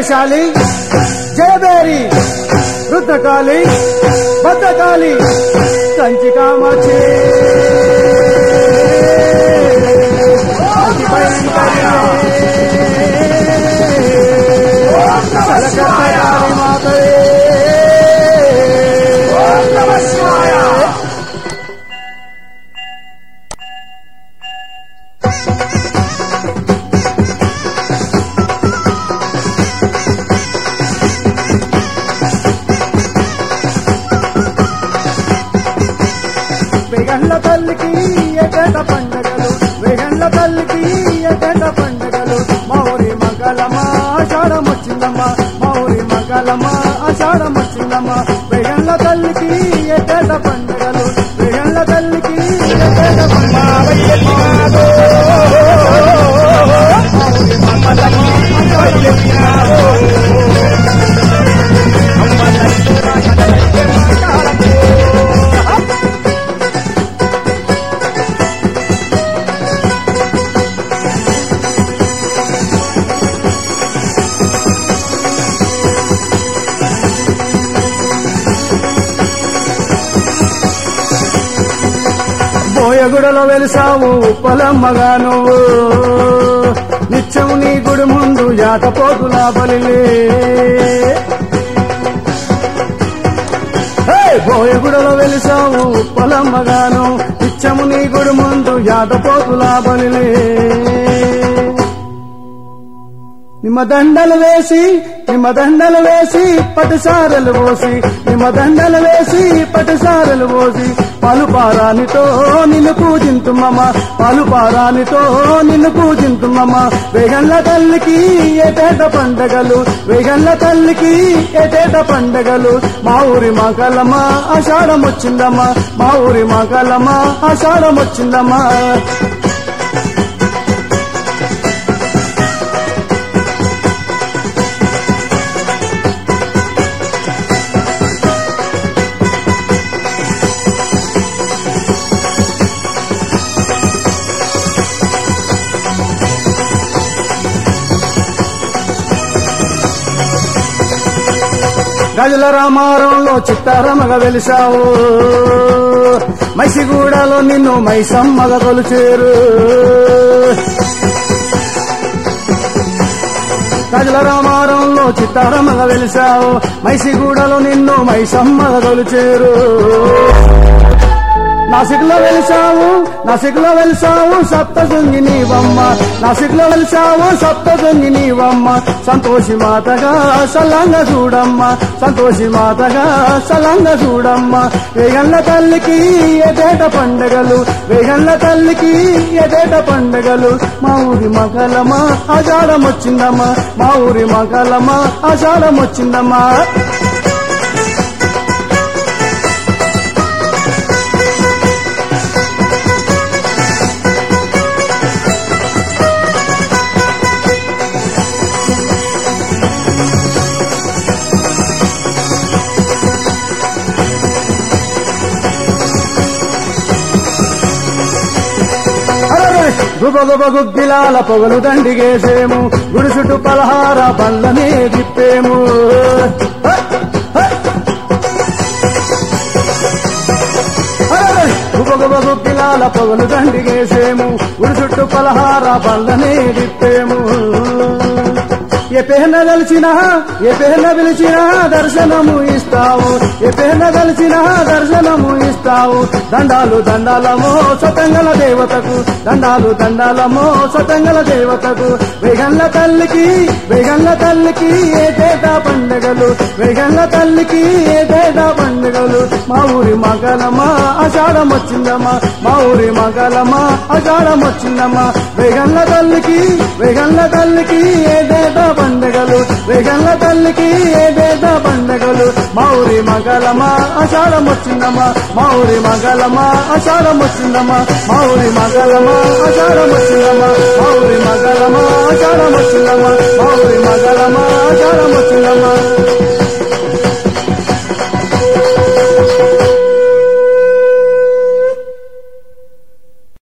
జయశాలి జయబేరి రుద్రకాళి భద్రకాళి కంచి కామాక్షి అతి భయంకరి కలకత్తారి మాతవే వెగండ్ల తల్లికి ఎగట పండగలు వెగండ్ల తల్లికి ఎగట పండగలు మౌరి మగలమా ఆషాఢం వచ్చిందమ్మా మౌరి మగలమా ఆషాఢం వచ్చిందమ్మా వెగండ్ల తల్లికి ఎగట పండగలు వెగండ్ల తల్లికి ఎగట బోయగుడలో వెలిసావు ఉప్పలమ్మగా నువ్వు నిత్యం నీ గుడి ముందు యాకపోతుల బలిలే హే! బోయగుడలో వెలిసావు ఉప్పలమ్మగాను నిత్యము నీ గుడి ముందు యాకపోతుల బలిలే నిమ్మ దండలు వేసి నిమ్మ దండలు వేసి పటిసారలు పోసి నిమ్మ దండలు వేసి పటిసారలు పోసి పలుపారానితో నిన్ను పూజింతుమ్మమ్మ పలుపారానితో నిన్ను పూజింతుమ్మమ్మ వేగండ్ల తల్లికి ఏటేట పండగలు వేగండ్ల తల్లికి ఏటేట పండగలు మా ఊరి మగలమ్మ ఆషాఢం వచ్చిందమ్మా మా ఊరి మగలమ్మ ఆషాఢం వచ్చిందమ్మా గజల రామారంలో చిత్తారమగ వెలిసావు మైసిగూడలో నిన్ను మైసమ్మగ కొలిచేరు గజల రామారంలో చిత్తారమగ వెలిసావు మైసిగూడలో నిన్ను మైసమ్మగ కొలిచేరు నాసిక్లో వెలిసావు నాసిక్లో వెలిసావు సప్త జొంగి నీవమ్మ నాసిక్లో వెలిసావు సప్త జొంగి నీవమ్మ సంతోషి మాతగా సలంగా చూడమ్మ సంతోషి మాతగా సలంగా చూడమ్మ వేగండ్ల తల్లికి ఎదేట పండగలు వేగండ్ల తల్లికి ఎదేట పండగలు మా ఊరి మగలమా ఆషాఢం వచ్చిందమ్మా మా ఊరి మగలమా ఆషాఢం వచ్చిందమ్మా గుబగుబ గుగ్గిలాల పొగలు దండిగేసేము గుడి చుట్టూ పలహార పళ్ళనే తిప్పేము హ! హ! అరెరే! గుబగుబ గుగ్గిలాల పొగలు దండిగేసేము గుడి చుట్టూ పలహార పళ్ళనే తిప్పేము ఏ పేన కలిసినా ఏ పేన పిలిచినా దర్శనము ఇస్తావు ఏ పేన కలిసినా దర్శనము ఇస్తావు దండాలు దండాలమో సతంగల దేవతకు దండాలు దండాలమో సతంగల దేవతకు వేగంల తల్లికి వేగంల తల్లికి ఏటేటా పండుగలు వేగంల తల్లికి ఏటేటా పండుగలు మా ఊరి మగలమా ఆషాఢం వచ్చిందమ్మా మా ఊరి మగలమా ఆషాఢం వచ్చిందమ్మా వేగంల తల్లికి వేగంల తల్లికి ఏటేటా పండుగలు వేగంల తల్లికి ఏటేటా పండుగలు మా ఊరి మగలమా ఆషాఢం వచ్చిందమ్మా మా ఊరి మగలమా ఆషాఢం వచ్చిందమ్మా మా ఊరి మగలమా ఆషాఢం వచ్చిందమ్మా మా ఊరి మగలమా ఆషాఢం వచ్చిందమ్మా మా ఊరి మగలమా ఆషాఢం వచ్చిందమ్మా